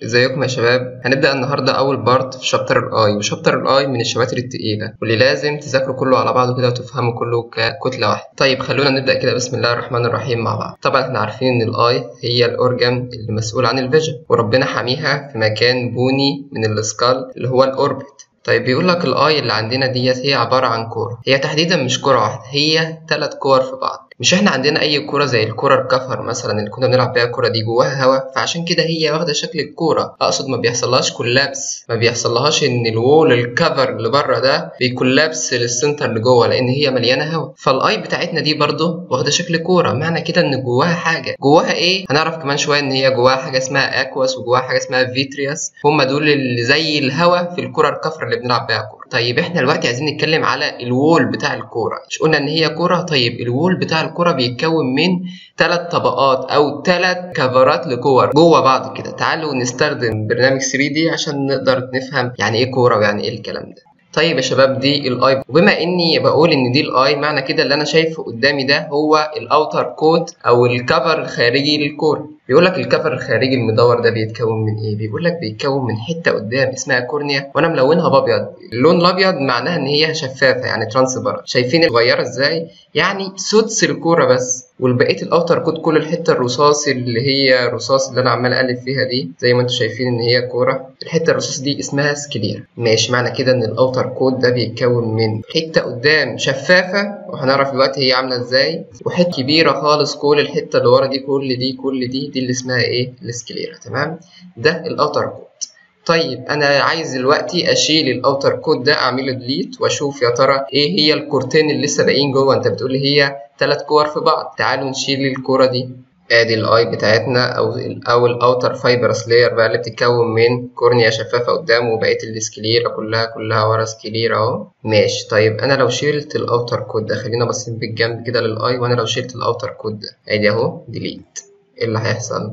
ازيكم يا شباب هنبدأ النهاردة أول بارت في شابتر الآي وشابتر الآي من الشباتر التقيلة واللي لازم تذاكروا كله على بعضه كده وتفهموا كله ككتلة واحدة طيب خلونا نبدأ كده بسم الله الرحمن الرحيم مع بعض طبعا احنا عارفين إن الآي هي الأورجان اللي مسؤول عن الفيجن وربنا حاميها في مكان بوني من السكال اللي هو الأوربت طيب بيقول لك الاي اللي عندنا ديت هي عباره عن كوره هي تحديدا مش كوره واحده هي ثلاث كور في بعض مش احنا عندنا اي كوره زي الكوره الكفر مثلا اللي كنا بنلعب بيها الكوره دي جواها هواء فعشان كده هي واخده شكل الكوره اقصد ما بيحصلهاش كولابس ما بيحصلهاش ان الوول الكفر اللي بره ده بيكولابس للسنتر اللي جوه لان هي مليانه هواء فالاي بتاعتنا دي برضه واخده شكل كوره معنى كده ان جواها حاجه جواها ايه هنعرف كمان شويه ان هي جواها حاجه اسمها اكواس وجواها حاجه اسمها فيترياس هم دول اللي زي الهواء في الكوره الكفر اللي بنلعب بيها كوره طيب احنا دلوقتي عايزين نتكلم على الوول بتاع الكوره مش قلنا ان هي كوره طيب الوول بتاع الكوره بيتكون من ثلاث طبقات او ثلاث كفرات لكور جوه بعض كده تعالوا نستخدم برنامج 3 دي عشان نقدر نفهم يعني ايه كوره ويعني ايه الكلام ده طيب يا شباب دي الاي وبما اني بقول ان دي الاي معنى كده اللي انا شايفه قدامي ده هو الاوتر كوت او الكفر الخارجي للكوره بيقول لك الكفر الخارجي المدور ده بيتكون من ايه بيقول لك بيتكون من حته قدام اسمها كورنيا وانا ملونها بابيض اللون الابيض معناها ان هي شفافه يعني ترانسبرنت شايفين صغيره ازاي يعني سدس الكوره بس والبقيه الاوتر كود كل الحته الرصاصي اللي هي رصاص اللي انا عمال اقلب فيها دي زي ما انتم شايفين ان هي كوره الحته الرصاص دي اسمها سكلير ماشي معنى كده ان الاوتر كود ده بيتكون من حته قدام شفافه وهنعرف دلوقتي هي عامله ازاي وحته كبيره خالص كل الحته اللي ورا دي كل دي كل دي دي اللي اسمها ايه السكليرا تمام ده الاوتر كود طيب انا عايز دلوقتي اشيل الاوتر كود ده اعمله ديليت واشوف يا ترى ايه هي الكورتين اللي لسه باقيين جوه انت بتقول لي هي ثلاث كور في بعض تعالوا نشيل الكوره دي ادي الاي بتاعتنا او او الاوتر فايبرس لاير بقى اللي بتتكون من كورنيا شفافه قدام وبقيه السكليرا كلها كلها ورا سكليرا اهو ماشي طيب انا لو شلت الاوتر كود ده خلينا باصين بالجنب كده للاي وانا لو شلت الاوتر كود ده ادي اهو ديليت ايه اللي هيحصل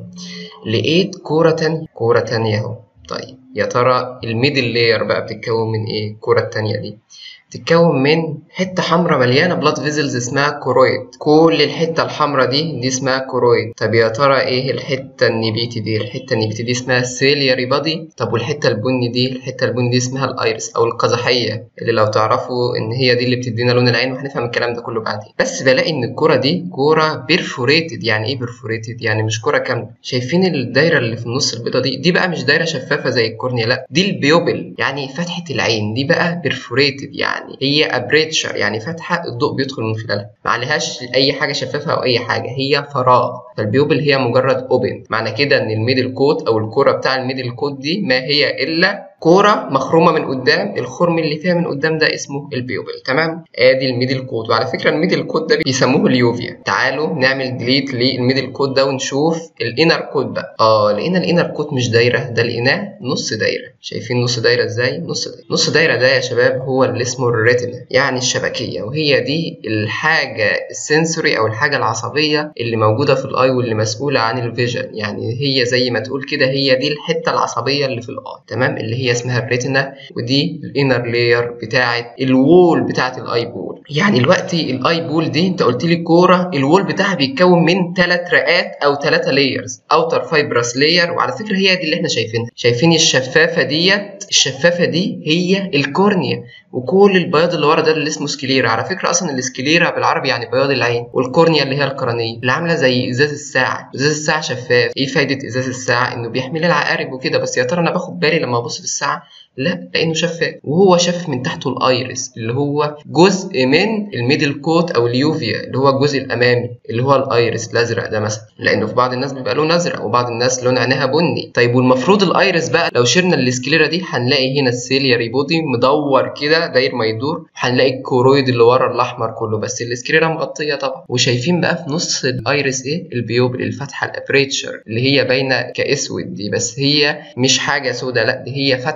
لقيت كوره تانية كوره تانية اهو طيب يا ترى الميدل لاير بقى بتتكون من ايه الكوره التانية دي تتكون من حتة حمراء مليانة بلاد فيزلز اسمها كورويد كل الحتة الحمراء دي دي اسمها كورويد طب يا ترى ايه الحتة النبيتي دي الحتة النبيتي دي اسمها سيلياري بادي طب والحتة البني دي الحتة البني دي اسمها الايرس او القزحية اللي لو تعرفوا ان هي دي اللي بتدينا لون العين وهنفهم الكلام ده كله بعدين بس بلاقي ان الكرة دي كرة بيرفوريتد يعني ايه بيرفوريتد يعني مش كرة كاملة شايفين الدايرة اللي في النص البيضة دي دي بقى مش دايرة شفافة زي الكورنيا لا دي البيوبل يعني فتحة العين دي بقى بيرفوريتد يعني يعني هي ابريتشر يعني فتحه الضوء بيدخل من خلالها ما عليهاش اي حاجه شفافه او اي حاجه هي فراغ فالبيوبل هي مجرد اوبن معنى كده ان الميدل كوت او الكوره بتاع الميدل كوت دي ما هي الا كوره مخرومه من قدام الخرم اللي فيها من قدام ده اسمه البيوبل تمام ادي الميدل كود وعلى فكره الميدل كود ده بيسموه اليوفيا تعالوا نعمل ديليت للميدل كود ده ونشوف الانر كود بقى اه لقينا الانر كود مش دايره ده لقيناه نص دايره شايفين نص دايره ازاي نص دايره نص دايره ده يا شباب هو اللي اسمه الريتنا يعني الشبكيه وهي دي الحاجه السنسوري او الحاجه العصبيه اللي موجوده في الاي واللي مسؤوله عن الفيجن يعني هي زي ما تقول كده هي دي الحته العصبيه اللي في الاي تمام اللي هي اسمها الريتنا ودي الانر لاير بتاعه الوول بتاعه الاي بول يعني دلوقتي الاي بول دي انت قلت لي كوره الوول بتاعها بيتكون من ثلاث رئات او ثلاثه لايرز اوتر فايبرس لاير وعلى فكره هي دي اللي احنا شايفينها شايفين الشفافه ديت الشفافه دي هي الكورنيا وكل البياض اللي ورا ده اللي اسمه سكليرا على فكره اصلا السكليرا بالعربي يعني بياض العين والكورنيا اللي هي القرنيه اللي عامله زي ازاز الساعه ازاز الساعه شفاف ايه فايده ازاز الساعه انه بيحمل العقارب وكده بس يا ترى انا باخد بالي لما ابص في الساعه لا لانه شفاف وهو شافف من تحته الايرس اللي هو جزء من الميدل كوت او اليوفيا اللي هو الجزء الامامي اللي هو الايرس الازرق ده مثلا لانه في بعض الناس بيبقى لونه ازرق وبعض الناس لون عينها بني طيب والمفروض الايرس بقى لو شلنا السكليرا دي هنلاقي هنا السيلياري بودي مدور كده داير ما يدور هنلاقي الكورويد اللي ورا الاحمر كله بس السكليرا مغطيه طبعا وشايفين بقى في نص الايرس ايه البيوبل الفتحه الابريتشر اللي هي باينه كاسود دي بس هي مش حاجه سوداء لا دي هي فتحه يعني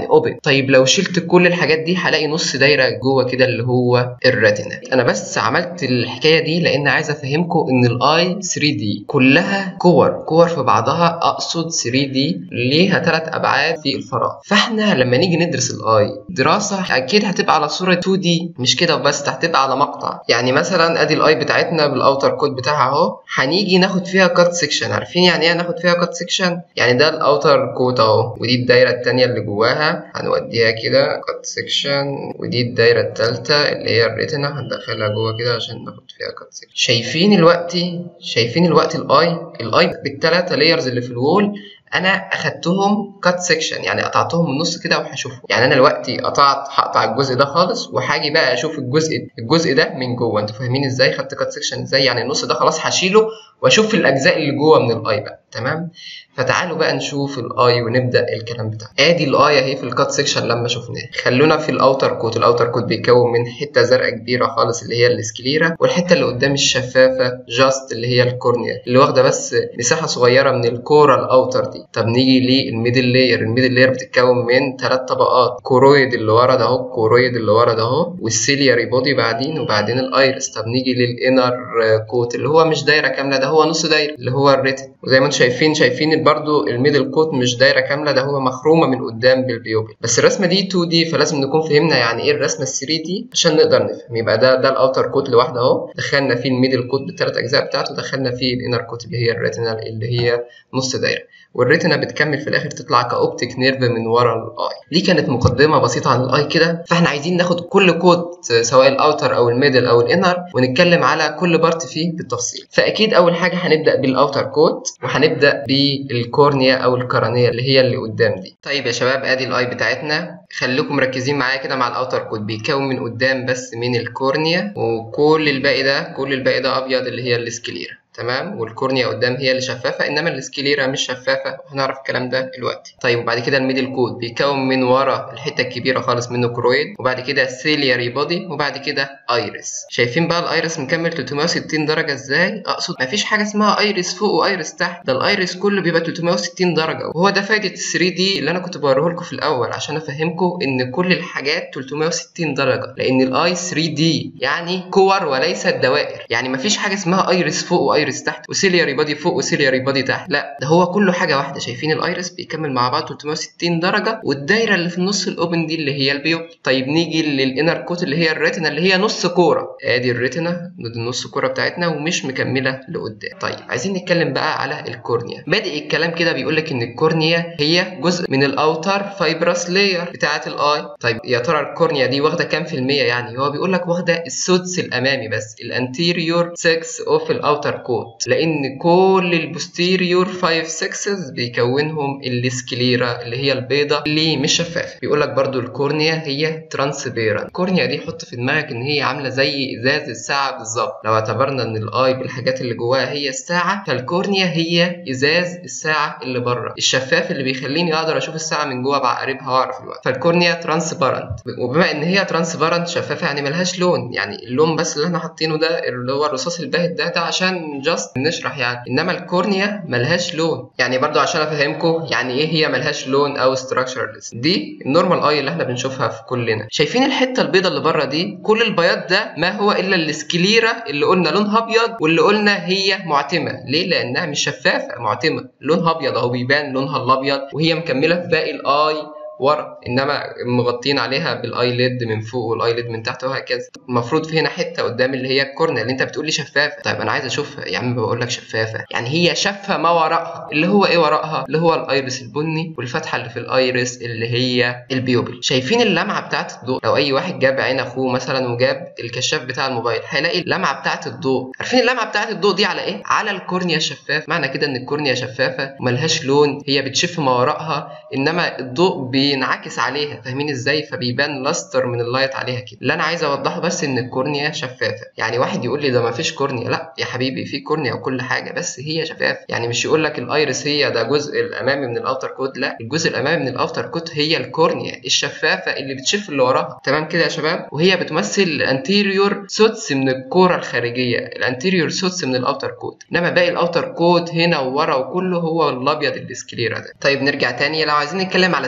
يعني اوبن طيب لو شلت كل الحاجات دي هلاقي نص دايره جوه كده اللي هو الريتنا انا بس عملت الحكايه دي لان عايز افهمكم ان الاي 3 دي كلها كور كور في بعضها اقصد 3 دي ليها ثلاث ابعاد في الفراغ فاحنا لما نيجي ندرس الاي دراسه اكيد هتبقى على صوره 2 دي مش كده وبس هتبقى على مقطع يعني مثلا ادي الاي بتاعتنا بالاوتر كود بتاعها اهو هنيجي ناخد فيها كات سيكشن عارفين يعني ايه ناخد فيها كات سيكشن يعني ده الاوتر كود اهو ودي الدايره الثانيه اللي جواها هنوديها كده كات سيكشن ودي الدايره الثالثه اللي هي الريتنا هندخلها جوه كده عشان ناخد فيها كات سيكشن شايفين الوقت شايفين الوقت الاي الاي بالثلاثه لايرز اللي في الوول انا اخدتهم كات سيكشن يعني قطعتهم من النص كده وهشوفهم يعني انا دلوقتي قطعت هقطع الجزء ده خالص وهاجي بقى اشوف الجزء الجزء ده من جوه انتوا فاهمين ازاي خدت كات سيكشن ازاي يعني النص ده خلاص هشيله واشوف الاجزاء اللي جوه من الاي بقى تمام فتعالوا بقى نشوف الاي ونبدا الكلام بتاعنا ادي الاي اهي في الكات سيكشن لما شفناه خلونا في الاوتر كوت الاوتر كوت بيتكون من حته زرقاء كبيره خالص اللي هي السكليرا والحته اللي قدام الشفافه جاست اللي هي الكورنيا اللي واخده بس مساحه صغيره من الكوره الاوتر دي طب نيجي للميدل لاير الميدل لاير بتتكون من ثلاث طبقات كورويد اللي ورا ده اهو كورويد اللي ورا ده اهو والسيلياري بودي بعدين وبعدين الايرس طب نيجي للانر كوت اللي هو مش دايره كامله ده هو نص دايره اللي هو الريتن وزي ما انتم شايفين شايفين برضو الميدل كوت مش دايره كامله ده هو مخرومه من قدام بالبيوبل بس الرسمه دي 2 دي فلازم نكون فهمنا يعني ايه الرسمه ال 3 دي عشان نقدر نفهم يبقى ده ده الاوتر كوت لوحده اهو دخلنا فيه الميدل كوت بالثلاث اجزاء بتاعته دخلنا فيه الانر كوت اللي هي الريتينال اللي هي نص دايره والريتنا بتكمل في الاخر تطلع كاوبتيك نيرف من ورا الاي دي كانت مقدمه بسيطه عن الاي كده فاحنا عايزين ناخد كل كوت سواء الاوتر او الميدل او الانر ونتكلم على كل بارت فيه بالتفصيل فاكيد اول حاجه هنبدا بالاوتر كوت وهنبدا بالكورنيا او القرنيه اللي هي اللي قدام دي طيب يا شباب ادي الاي بتاعتنا خليكم مركزين معايا كده مع الاوتر كوت بيتكون من قدام بس من الكورنيا وكل الباقي ده كل الباقي ده ابيض اللي هي السكليرا تمام والكورنيا قدام هي اللي شفافه انما السكليرا مش شفافه وهنعرف الكلام ده دلوقتي طيب وبعد كده الميدل كود بيتكون من ورا الحته الكبيره خالص منه كرويد وبعد كده سيلياري بودي وبعد كده ايريس شايفين بقى الايريس مكمل 360 درجه ازاي اقصد مفيش حاجه اسمها ايريس فوق وايريس تحت ده الايريس كله بيبقى 360 درجه وهو ده فايده ال 3 دي اللي انا كنت بوريه لكم في الاول عشان افهمكم ان كل الحاجات 360 درجه لان الاي 3 دي يعني كور وليست دوائر يعني مفيش حاجه اسمها ايريس فوق وايريس تحت وسيلياري بادي فوق وسيلياري بادي تحت لا ده هو كله حاجه واحده شايفين الايريس بيكمل مع بعض 360 درجه والدايره اللي في النص الاوبن دي اللي هي البيوب طيب نيجي للانر كوت اللي هي الريتنا اللي هي نص كوره ادي الريتنا دي النص كوره بتاعتنا ومش مكمله لقدام طيب عايزين نتكلم بقى على الكورنيا بادئ الكلام كده بيقول لك ان الكورنيا هي جزء من الاوتر فايبرس لاير بتاعه الاي طيب يا ترى الكورنيا دي واخده كام في الميه يعني هو بيقول لك واخده السدس الامامي بس الانتيريور 6 اوف الاوتر كوت لان كل البوستيريور 5 6 بيكونهم السكليرا اللي هي البيضه اللي مش شفافه بيقول لك برضو الكورنيا هي ترانسبيرنت الكورنيا دي حط في دماغك ان هي عامله زي ازاز الساعه بالظبط لو اعتبرنا ان الاي بالحاجات اللي جواها هي الساعه فالكورنيا هي ازاز الساعه اللي بره الشفاف اللي بيخليني اقدر اشوف الساعه من جوه بعقربها واعرف الوقت فالكورنيا ترانسبيرنت وبما ان هي ترانسبيرنت شفافه يعني ملهاش لون يعني اللون بس اللي احنا حاطينه ده اللي هو الرصاص الباهت ده ده عشان جاست نشرح يعني انما الكورنيا ملهاش لون يعني برضو عشان افهمكم يعني ايه هي ملهاش لون او ستراكشرلس دي النورمال اي اللي احنا بنشوفها في كلنا شايفين الحته البيضه اللي بره دي كل البياض ده ما هو الا السكليرا اللي قلنا لونها ابيض واللي قلنا هي معتمه ليه لانها مش شفافه معتمه لونها ابيض اهو بيبان لونها الابيض وهي مكمله في باقي الاي ورا انما مغطين عليها بالايليد من فوق والايليد من تحت وهكذا المفروض في هنا حته قدام اللي هي الكورنيا اللي انت بتقول لي شفافه طيب انا عايز اشوفها يا عم بقول لك شفافه يعني هي شافه ما وراءها اللي هو ايه وراءها اللي هو الايرس البني والفتحه اللي في الايرس اللي هي البيوبل شايفين اللمعه بتاعه الضوء لو اي واحد جاب عين اخوه مثلا وجاب الكشاف بتاع الموبايل هيلاقي اللمعه بتاعه الضوء عارفين اللمعه بتاعه الضوء دي على ايه على الكورنيا الشفاف معنى كده ان الكورنيا شفافه وملهاش لون هي بتشف ما وراءها انما الضوء بينعكس عليها فاهمين ازاي فبيبان لاستر من اللايت عليها كده اللي انا عايز اوضحه بس ان الكورنيا شفافه يعني واحد يقول لي ده ما فيش كورنيا لا يا حبيبي في كورنيا وكل حاجه بس هي شفافه يعني مش يقول لك الايرس هي ده الجزء الامامي من الاوتر كوت لا الجزء الامامي من الاوتر كوت هي الكورنيا الشفافه اللي بتشف اللي وراها تمام كده يا شباب وهي بتمثل الانتيريور سوتس من الكوره الخارجيه الانتيريور سوتس من الاوتر كوت انما باقي الاوتر كوت هنا وورا وكله هو الابيض السكليرا ده طيب نرجع تاني لو عايزين نتكلم على السكنس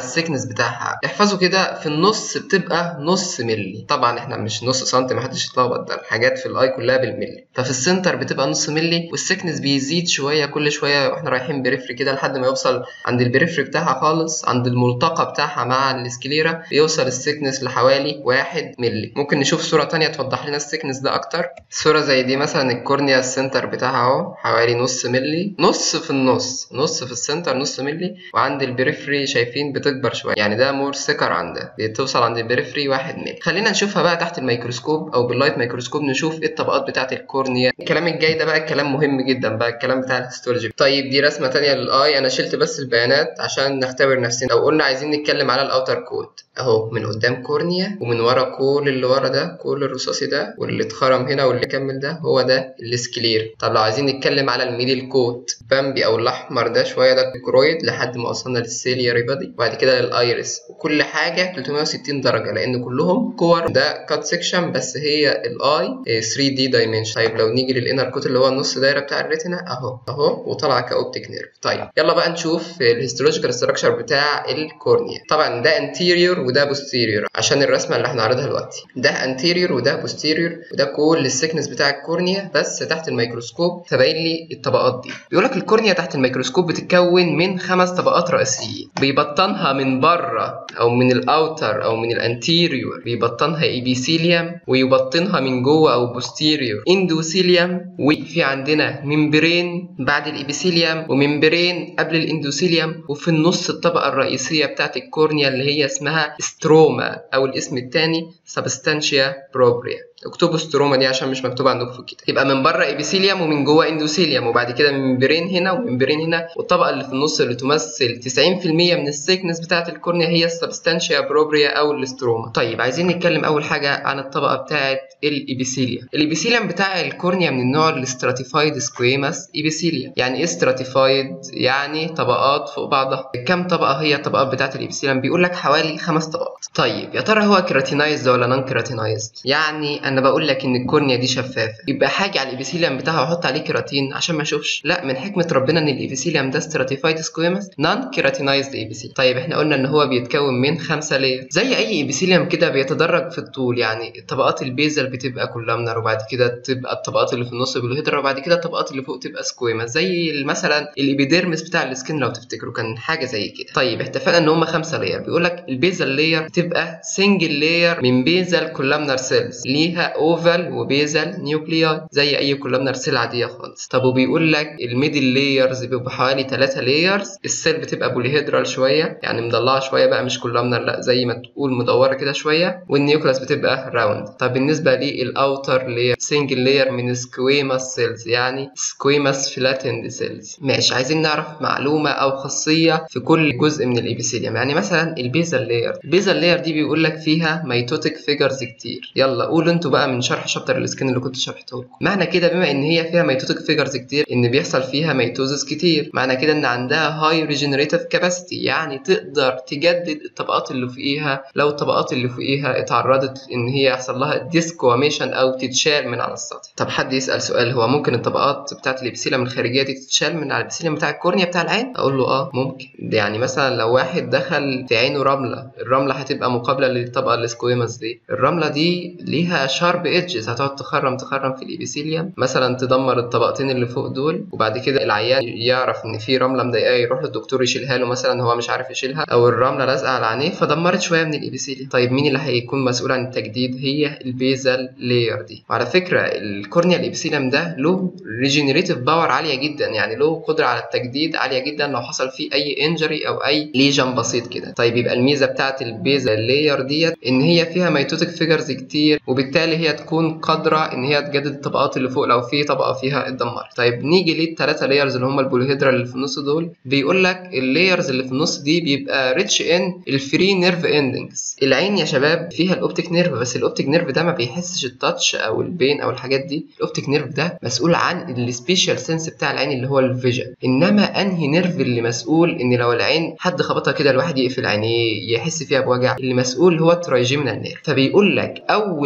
بتاعها احفظوا كده في النص بتبقى نص ملي طبعا احنا مش نص سنتي محدش يتلخبط ده الحاجات في الاي كلها بالملي ففي السنتر بتبقى نص ملي والسكنس بيزيد شويه كل شويه واحنا رايحين بريفري كده لحد ما يوصل عند البريفري بتاعها خالص عند الملتقى بتاعها مع السكليرا بيوصل السكنس لحوالي واحد ملي ممكن نشوف صوره تانية توضح لنا السكنس ده اكتر صوره زي دي مثلا الكورنيا السنتر بتاعها اهو حوالي نص ملي نص في النص نص في السنتر نص ملي وعند البريفري شايفين بتكبر شويه يعني ده مور سكر عندها بتوصل عند البريفري واحد ملي خلينا نشوفها بقى تحت الميكروسكوب او باللايت ميكروسكوب نشوف ايه الطبقات بتاعه الكورنيا الكلام الجاي ده بقى الكلام مهم جدا بقى الكلام بتاع الهيستولوجي طيب دي رسمه تانية للاي انا شلت بس البيانات عشان نختبر نفسنا لو قلنا عايزين نتكلم على الاوتر كود اهو من قدام كورنيا ومن ورا كل اللي ورا ده كل الرصاصي ده واللي اتخرم هنا واللي كمل ده هو ده السكلير طب لو عايزين نتكلم على الميدل كوت بامبي او الاحمر ده شويه ده الكرويد لحد ما وصلنا للسيلياري بادي وبعد كده للايرس وكل حاجه 360 درجه لان كلهم كور ده كات سيكشن بس هي الاي 3 دي دايمنشن طيب لو نيجي للانر كوت اللي هو النص دايره بتاع الريتنا اهو اهو وطلع كاوبتيك نيرف طيب يلا بقى نشوف الهيستولوجيكال ستراكشر بتاع الكورنيا طبعا ده انتيريور وده بوستيريور عشان الرسمه اللي احنا هنعرضها دلوقتي ده انتيريور وده بوستيريور وده كل السكنس بتاع الكورنيا بس تحت الميكروسكوب فباين لي الطبقات دي بيقول لك الكورنيا تحت الميكروسكوب بتتكون من خمس طبقات رئيسيين بيبطنها من بره او من الاوتر او من الانتيريور بيبطنها ايبيثيليوم ويبطنها من جوه او بوستيريور اندوثيليوم وفي عندنا ممبرين بعد الايبيثيليوم وممبرين قبل الاندوثيليوم وفي النص الطبقه الرئيسيه بتاعت الكورنيا اللي هي اسمها ستروما او الاسم الثاني سبستانشيا بروبريا اكتبوا ستروما دي عشان مش مكتوبه عندكم في الكتاب يبقى من بره ايبيثيليوم ومن جوه اندوثيليوم وبعد كده ممبرين هنا وممبرين هنا والطبقه اللي في النص اللي تمثل 90% من السيكنس بتاعه الكورنيا هي السبستانشيا بروبريا او الاستروما طيب عايزين نتكلم اول حاجه عن الطبقه بتاعه الايبيثيليوم الايبيثيليوم بتاع الكورنيا من النوع الاستراتيفايد سكويماس ايبيثيليوم يعني ايه استراتيفايد يعني طبقات فوق بعضها كم طبقه هي الطبقات بتاعه الايبيثيليوم بيقول لك حوالي خمس طبقات طيب يا ترى هو كيراتينايزد ولا نون كيراتينايزد يعني انا بقول لك ان الكورنيا دي شفافه يبقى حاجه على الابيثيليوم بتاعها واحط عليه كيراتين عشان ما اشوفش لا من حكمه ربنا ان الابيثيليوم ده ستراتيفايد سكويمس نون كيراتينايزد ابيثيليوم طيب احنا قلنا ان هو بيتكون من خمسه لير زي اي ابيثيليوم كده بيتدرج في الطول يعني طبقات البيزل بتبقى كولامنر وبعد كده تبقى الطبقات اللي في النص بالهيدرا وبعد كده الطبقات اللي فوق تبقى سكويمس زي مثلا الابيديرمس بتاع السكين لو تفتكروا كان حاجه زي كده طيب اتفقنا ان هم خمسه لير بيقول لك البيزل لير بتبقى سنجل لير من بيزل كولامنر سيلز ليها اوفال وبيزل نيوكلياي زي اي كولامنر سيل عاديه خالص طب وبيقول لك الميدل لايرز بيبقوا حوالي 3 لايرز السيل بتبقى بوليهيدرال شويه يعني مضلعه شويه بقى مش كولامنر لا زي ما تقول مدوره كده شويه والنيوكلاس بتبقى راوند طب بالنسبه للاوتر لاير سنجل لاير من سكويماس سيلز يعني سكويماس فلاتند سيلز ماشي عايزين نعرف معلومه او خاصيه في كل جزء من الابيثيليوم يعني مثلا البيزل لاير البيزل لاير دي بيقول لك فيها ميتوتيك فيجرز كتير يلا قولوا انتوا بقى من شرح شابتر السكين اللي كنت شرحته لكم معنى كده بما ان هي فيها ميتوتيك فيجرز كتير ان بيحصل فيها ميتوزس كتير معنى كده ان عندها هاي ريجنريتيف كاباسيتي يعني تقدر تجدد الطبقات اللي فوقيها لو الطبقات اللي فوقيها اتعرضت ان هي يحصل لها ديسكواميشن او تتشال من على السطح طب حد يسال سؤال هو ممكن الطبقات بتاعت الابسيليوم الخارجيه دي تتشال من على الابسيليوم بتاع الكورنيا بتاع العين اقول له اه ممكن يعني مثلا لو واحد دخل في عينه رمله الرمله هتبقى مقابله للطبقه السكويمس دي الرمله دي ليها شارب ايدجز هتقعد تخرم تخرم في الابيثيليوم مثلا تدمر الطبقتين اللي فوق دول وبعد كده العيان يعرف ان في رمله مضايقاه يروح للدكتور يشيلها له مثلا هو مش عارف يشيلها او الرمله لازقه على عينيه فدمرت شويه من الابيثيليوم طيب مين اللي هيكون مسؤول عن التجديد هي البيزل لاير دي وعلى فكره الكورنيا الابيثيليوم ده له ريجنريتيف باور عاليه جدا يعني له قدره على التجديد عاليه جدا لو حصل فيه اي انجري او اي ليجن بسيط كده طيب يبقى الميزه بتاعت البيزل لاير ديت ان هي فيها ميتوتيك فيجرز كتير وبالتالي هي تكون قادره ان هي تجدد الطبقات اللي فوق لو في طبقه فيها اتدمرت طيب نيجي للثلاثه لايرز اللي هم البوليهيدرال اللي في النص دول بيقول لك اللايرز اللي في النص دي بيبقى ريتش ان الفري نيرف اندنجز العين يا شباب فيها الاوبتيك نيرف بس الاوبتيك نيرف ده ما بيحسش التاتش او البين او الحاجات دي الاوبتيك نيرف ده مسؤول عن السبيشال سنس بتاع العين اللي هو الفيجن انما انهي نيرف اللي مسؤول ان لو العين حد خبطها كده الواحد يقفل عينيه يحس فيها بوجع اللي مسؤول هو الترايجيمنال نيرف فبيقول لك اول نيرف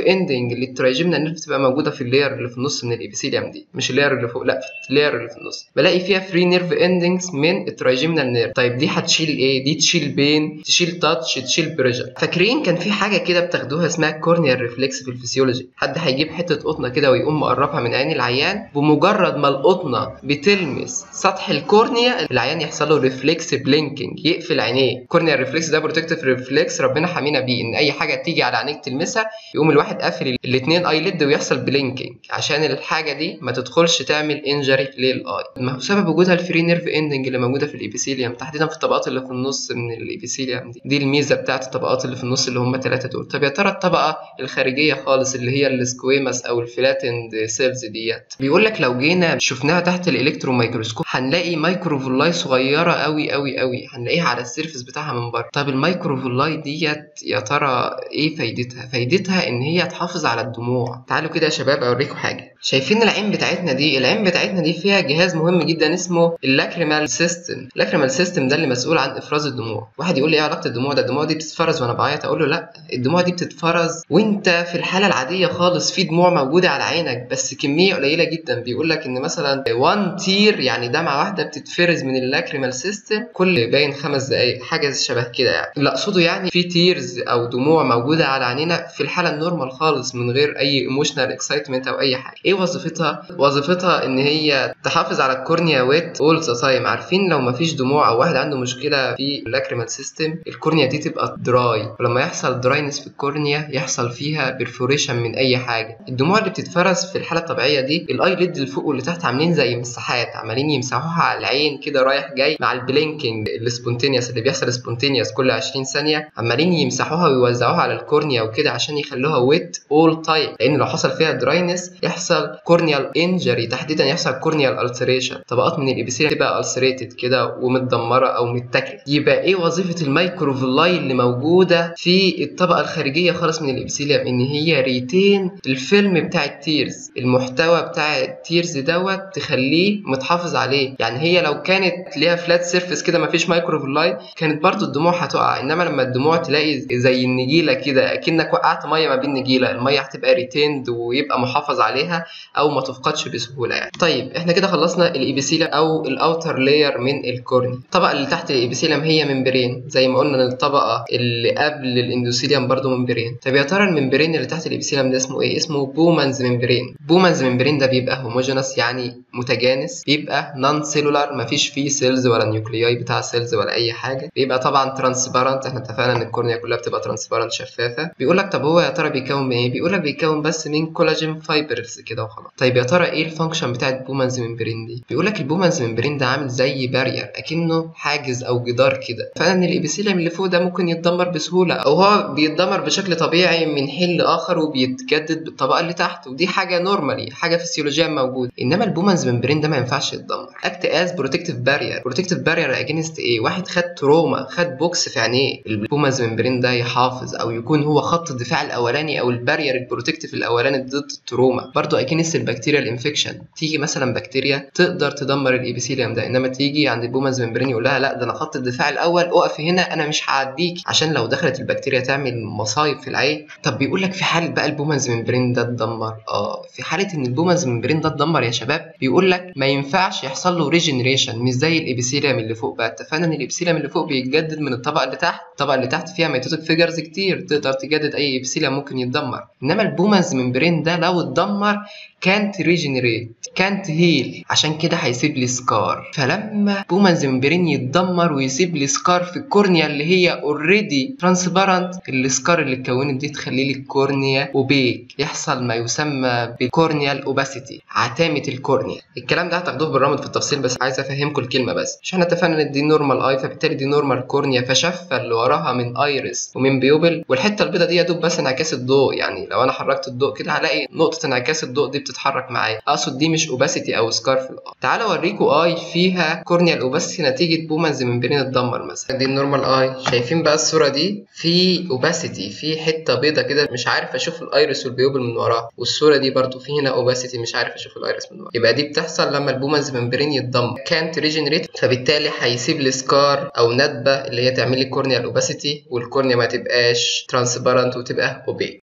اندنج للترايجيمنال نيرف بتبقى موجوده في اللاير اللي في النص من الابيثيليوم دي مش اللاير اللي فوق لا في اللاير اللي في النص بلاقي فيها فري نيرف اندنجز من الترايجيمنال نيرف طيب دي هتشيل ايه دي تشيل بين تشيل تاتش تشيل بريشر فاكرين كان في حاجه كده بتاخدوها اسمها كورنيال ريفلكس في الفسيولوجي حد هيجيب حته قطنه كده ويقوم مقربها من عين العيان بمجرد ما القطنه بتلمس سطح الكورنيا العيان يحصل له ريفلكس بلينكينج يقفل عينيه كورنيال ريفلكس ده بروتكتيف ريفلكس ربنا حمينا بيه ان اي حاجه تيجي على عينيك تلمسها يقوم الواحد قافل الاثنين اي ليد ويحصل بلينكينج عشان الحاجه دي ما تدخلش تعمل انجري للاي ما هو سبب وجودها الفري نيرف اندنج اللي موجوده في الابيثيليوم تحديدا في الطبقات اللي في النص من الابيثيليوم دي دي الميزه بتاعت الطبقات اللي في النص اللي هم ثلاثه دول طب يا ترى الطبقه الخارجيه خالص اللي هي السكويماس او الفلاتند سيلز ديت بيقول لك لو جينا شفناها تحت الالكترون مايكروسكوب هنلاقي مايكروفولاي صغيره قوي قوي قوي هنلاقيها على السيرفس بتاعها من بره طب المايكروفولاي ديت يا ترى ايه فايدتها فايدتها ان هي تحافظ على الدموع تعالوا كده يا شباب اوريكم حاجه شايفين العين بتاعتنا دي العين بتاعتنا دي فيها جهاز مهم جدا اسمه اللاكريمال سيستم اللاكريمال سيستم ده اللي مسؤول عن افراز الدموع واحد يقول لي ايه علاقه الدموع ده الدموع دي بتتفرز وانا بعيط اقول له لا الدموع دي بتتفرز وانت في الحاله العاديه خالص في دموع موجوده على عينك بس كميه قليله جدا بيقول لك ان مثلا 1 تير يعني دمعه واحده بتتفرز من اللاكريمال سيستم كل باين خمس دقائق حاجه شبه كده يعني اللي اقصده يعني في تيرز او دموع موجوده على عينينا في الحاله النورمال خالص من غير اي ايموشنال اكسايتمنت او اي حاجه ايه وظيفتها وظيفتها ان هي تحافظ على الكورنيا ويت اول ذا تايم عارفين لو مفيش دموع او واحد عنده مشكله في اللاكريمال سيستم الكورنيا دي تبقى دراي ولما يحصل دراينس في الكورنيا يحصل فيها بيرفوريشن من اي حاجه الدموع اللي بتتفرز في الحاله الطبيعيه دي الاي ليد اللي فوق واللي تحت عاملين زي مساحات عمالين يمسحوها على العين كده رايح جاي مع البلينكينج السبونتينيوس اللي بيحصل سبونتينيوس كل 20 ثانيه عمالين يمسحوها ويوزعوها على الكورنيا وكده عشان يخلوها ويت اول تايم لان لو حصل فيها دراينس يحصل كورنيال انجري تحديدا يحصل كورنيال التريشن طبقات من الابيثيليوم تبقى السريتد كده ومتدمره او متاكله يبقى ايه وظيفه المايكروفيلاي اللي موجوده في الطبقه الخارجيه خالص من الابيثيليوم ان هي ريتين الفيلم بتاع التيرز المحتوى بتاع التيرز دوت تخليه متحافظ عليه يعني هي لو كانت ليها فلات سيرفيس كده مفيش مايكروفيلاي كانت برضو الدموع هتقع انما لما الدموع تلاقي زي النجيله كده اكنك وقعت ميه ما بين نجيله الميه هتبقى ريتيند ويبقى محافظ عليها او ما تفقدش بسهوله يعني طيب احنا كده خلصنا الابيثيليوم او الاوتر لاير من الكورنيا الطبقه اللي تحت الابيثيليوم هي ممبرين زي ما قلنا ان الطبقه اللي قبل الاندوثيليوم برضو ممبرين طب يا ترى الممبرين اللي تحت الابيثيليوم ده اسمه ايه اسمه بومانز ممبرين بومانز ممبرين ده بيبقى هوموجينس يعني متجانس بيبقى نون سيلولار مفيش فيه سيلز ولا نيوكلياي بتاع سيلز ولا اي حاجه بيبقى طبعا ترانسبارنت احنا اتفقنا ان الكورنيا كلها بتبقى ترانسبارنت شفافه بيقول لك طب هو يا ترى بيكون من ايه بيقول لك بيكون بس من كولاجين فايبرز كده وخلاص طيب يا ترى ايه الفانكشن بتاعت بومانز ممبرين دي بيقول لك البومانز ممبرين ده عامل زي بارير اكنه حاجز او جدار كده فان الابيثيليوم اللي فوق ده ممكن يتدمر بسهوله او هو بيتدمر بشكل طبيعي من حين لاخر وبيتجدد بالطبقه اللي تحت ودي حاجه نورمالي حاجه فسيولوجيا موجوده انما البومانز ممبرين ده ما ينفعش يتدمر اكت از بروتكتيف بارير بروتكتيف بارير اجينست ايه واحد خد تروما خد بوكس في عينيه البومانز ممبرين ده يحافظ او يكون هو خط الدفاع الاولاني او البارير البروتكتيف الاولاني ضد التروما برضو اجينست البكتيريا الانفكشن تيجي مثلا بكتيريا تقدر تدمر الابيثيليوم ده انما تيجي عند البومانز ممبرين يقول لها لا ده انا خط الدفاع الاول اقف هنا انا مش هعديك عشان لو دخلت البكتيريا تعمل مصايب في العين طب بيقول لك في حاله بقى البومانز ممبرين ده اتدمر اه في حاله ان البومانز ممبرين ده اتدمر يا شباب بيقول لك ما ينفعش يحصل له ريجنريشن مش زي الابيثيليوم اللي فوق بقى اتفقنا ان الابيثيليوم اللي فوق بيتجدد من الطبقه اللي تحت الطبقه اللي تحت فيها ميتوتيك فيجرز كتير تقدر تجدد اي ابيثيليوم ممكن يتدمر انما البومانز ممبرين ده لو اتدمر كانت ريجنريت كانت هيل عشان كده هيسيب لي سكار فلما بومانز ممبرين يتدمر ويسيب لي سكار في الكورنيا اللي هي اوريدي ترانسبارنت السكار اللي اتكونت دي تخلي لي الكورنيا اوبيك يحصل ما يسمى بالكورنيال اوباسيتي عتامه الكورنيا الكلام ده هتاخدوه بالرمد في التفصيل بس عايز افهمكم الكلمه بس عشان اتفقنا ان دي نورمال اي فبالتالي دي نورمال كورنيا فشفه اللي وراها من ايرس ومن بيوبل والحته البيضاء دي يا دوب بس انعكاس الضوء يعني لو انا حركت الضوء كده هلاقي نقطه انعكاس الضوء دي بتتحرك معايا اقصد دي مش اوباسيتي او سكار في الاي تعالوا اوريكم اي فيها كورنيال اوباسيتي نتيجه بومانز ممبرين اتدمر مثلا دي النورمال اي شايفين بقى الصوره دي في اوباسيتي في حته بيضه كده مش عارف اشوف الايرس والبيوبل من وراها والصوره دي برضو في هنا اوباسيتي مش عارف اشوف الايرس من وراها يبقى دي بتحصل لما البومانز ممبرين يتدمر كانت ريجنريت فبالتالي هيسيب لي سكار او ندبه اللي هي تعمل لي كورنيال اوباسيتي والكورنيا ما تبقاش ترانسبارنت وتبقى اوبيك